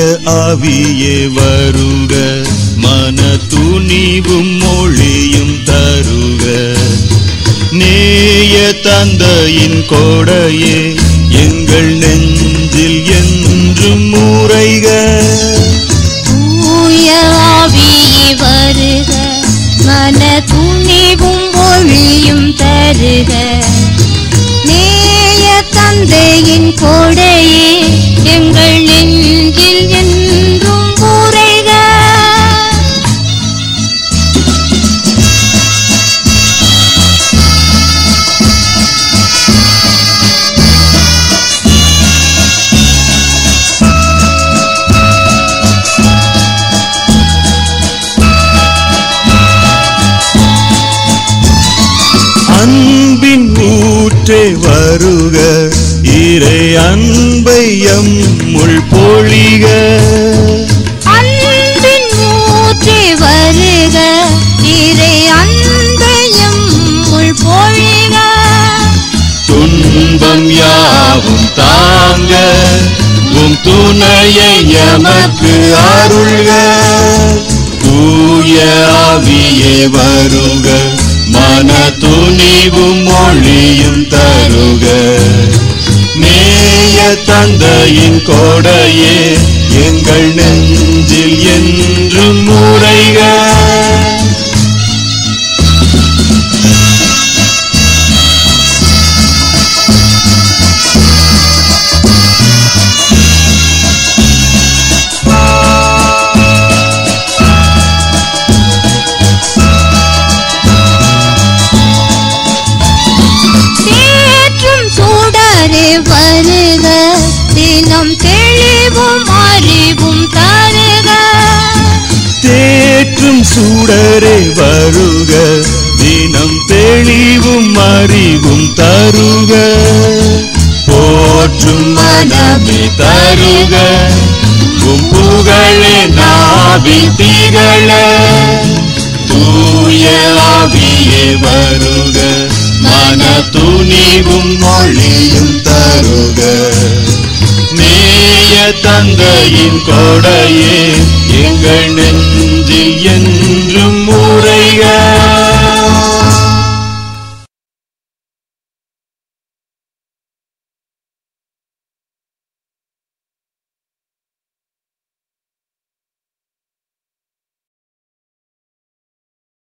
ஆவியே வருக மன துணிவும் மொழியும் தருக நேய தந்தையின் கொடையே எங்கள் நெஞ்சில் என்றும் முறைக தூய ஆவியே வருக மன துணிவும் ஒளியும் தருக நேய தந்தையின் கொடையே எங்கள் நெஞ்சில் என்றும் உரைக அன்பின் ஊற்றே வருக இறை அன்பை எம்முள் பொழிக அன்பின் ஊற்றே வருக இறை அன்பையும் உள் பொழிக துன்பம் யாவும் தாங்க உம் துணையை எமக்கு அருள்க தூய ஆவியே வருக மன துணிவும் மொழியும் தருக நேய தந்தையின் கொடையே எங்கள் நெஞ்சில் என்றும் முறைக தேற்றும் சுடரே வருக தினம் தெளிவும் அறிவும் தருக தேற்றும் சூடரே வருக தினம் தெளிவும் அறிவும் தருக போற்றும் மனமே தருக உம் புகழே நாவி திகழ தூய ஆவியே வருக மன துணிவும் மொழியும் தருக நேய தந்தையின் கொடையே எங்கள் நெஞ்ச